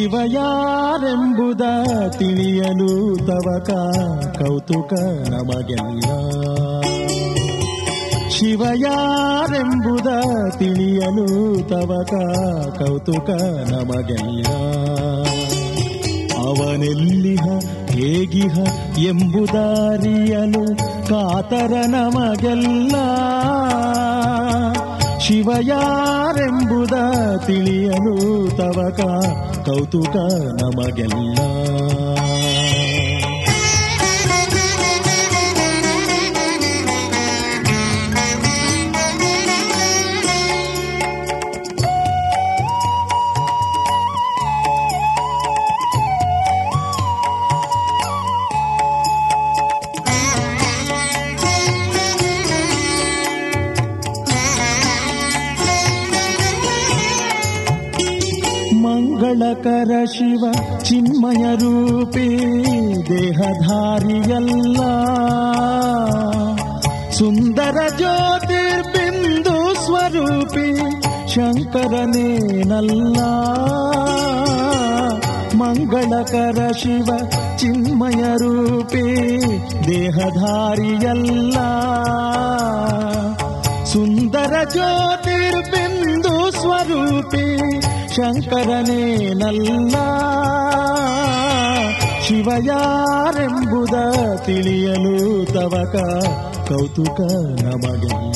ಶಿವ ಯಾರೆಂಬುದ ತಿಳಿಯಲು ತವಕ ಕೌತುಕ ನಮಗೆಲ್ಲ ಶಿವ ಯಾರೆಂಬುದ ತಿಳಿಯಲು ತವಕ ಕೌತುಕ ನಮಗೆಲ್ಲ ಅವನೆಲ್ಲಿಹ ಹೇಗಿಹ ಎಂಬುದಾರಿಯಲು ಕಾತರ ನಮಗೆಲ್ಲ ಶಿವ ಯಾರೆಂಬುದ ತಿಳಿಯಲು ತವಕ ಕೌತುಕ ನಮಗೆಲ್ಲ ಮಂಗಳಕರ ಶಿವ ಚಿನ್ಮಯ ರೂಪಿ ದೇಹಧಾರಿಯಲ್ಲ ಸುಂದರ ಜ್ಯೋತಿರ್ಬಿಂದು ಸ್ವರೂಪಿ ಶಂಕರನೇನಲ್ಲ ಮಂಗಳಕರ ಶಿವ ಚಿನ್ಮಯ ರೂಪಿ ದೇಹಧಾರಿಯಲ್ಲ ಸುಂದರ ಜ್ಯೋತಿರ್ಬಿಂದು ಸ್ವರೂಪಿ ಶಂಕರನೇನಲ್ಲ ಶಿವ ಯಾರೆಂಬುದ ತಿಳಿಯಲು ತವಕ ಕೌತುಕ ನಮಗೆಲ್ಲ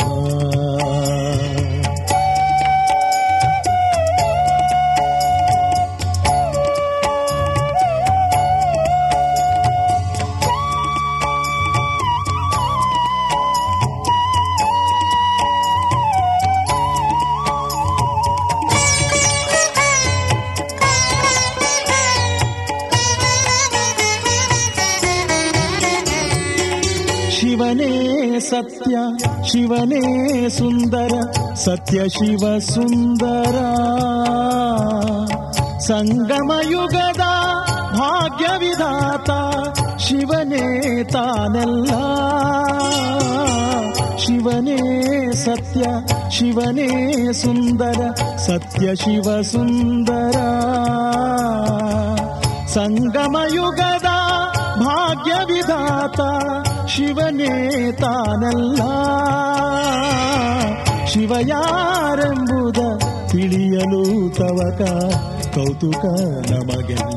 ಶಿವನೇ ಸತ್ಯ ಶಿವನೇ ಸುಂದರ ಸತ್ಯ ಶಿವ ಸುಂದರ ಸಂಗಮ ಯುಗದ ಭಾಗ್ಯ ವಿಧಾತ ಶಿವನೇ ತಾನೆಲ್ಲ ಶಿವನೇ ಸತ್ಯ ಶಿವನೇ ಸುಂದರ ಸತ್ಯ ಶಿವ ಸುಂದರ ಸಂಗಮ ಯುಗದ ಭಾಗ್ಯ ವಿಧಾತ ಶಿವನೇ ತಾನಲ್ಲ ಶಿವ ಯಾರೆಂಬುದ ತಿಳಿಯಲು ತವಕ ಕೌತುಕ ನಮಗೆಲ್ಲ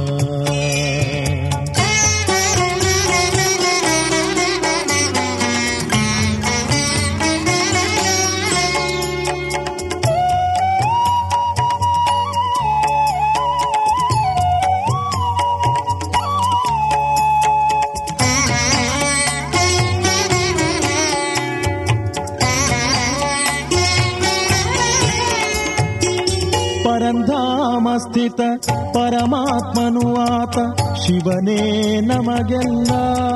ಪರಂಧಾಮ ಸ್ಥಿತ ಪರಮಾತ್ಮನು ಆತ ಶಿವನೇ ನಮಗೆಲ್ಲ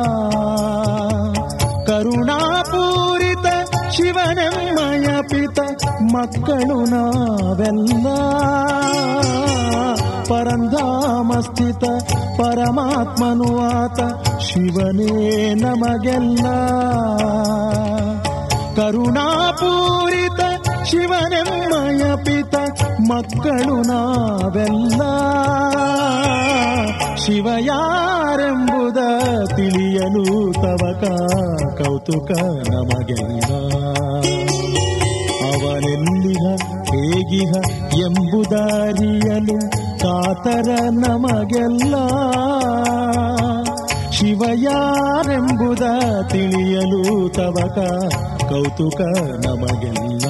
ಕರುಣಾಪೂರಿತ ಶಿವನೆಮ್ಮಯ ಪಿತ ಮಕ್ಕಳು ನಾವೆಲ್ಲ ಪರಂಧಾಮ ಸ್ಥಿತ ಪರಮಾತ್ಮನು ಆತ ಶಿವನೇ ನಮಗೆಲ್ಲ ಕರುಣಾಪೂರಿತ ಶಿವನೆಮ್ಮಯ ಪಿತ ಮಕ್ಕಳು ನಾವೆಲ್ಲ ಶಿವ ಯಾರೆಂಬುದ ತಿಳಿಯಲು ತವಕ ಕೌತುಕ ನಮಗೆಲ್ಲ ಅವನೆಲ್ಲಿಹ ಹೇಗಿಹ ಎಂಬುದಾರಿಯಲು ಕಾತರ ನಮಗೆಲ್ಲ ಶಿವ ಯಾರೆಂಬುದ ತಿಳಿಯಲು ತವಕ ಕೌತುಕ ನಮಗೆಲ್ಲ